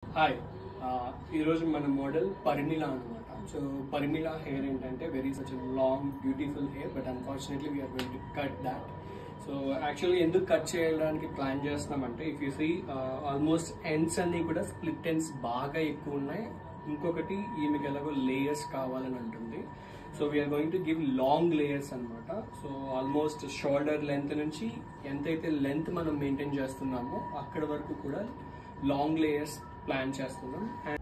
hi ఈరోజు మన model Parimala అనమాట సో పరిమిళ హెయిర్ ఏంటంటే very such long beautiful hair but unfortunately we're going to cut that so actually ఎందుకు కట్ చేయడానికి ప్లాన్ చేస్తున్నామంటే if you see almost ends అన్ని కూడా స్ప్లిట్ ఎండ్స్ బాగా ఎక్కువ ఉన్నాయి ఇంకొకటి ఈమెకి ఎలాగో లేయర్స్ కావాలని ఉంటుంది so we're going to give long layers అనమాట సో ఆల్మోస్ట్ షోల్డర్ లెంత్ నుంచి ఎంతైతే లెంత్ మనం మెయింటైన్ చేస్తున్నామో అక్కడ వరకు కూడా లాంగ్ లేయర్స్ ప్లాన్ చేస్తున్నాం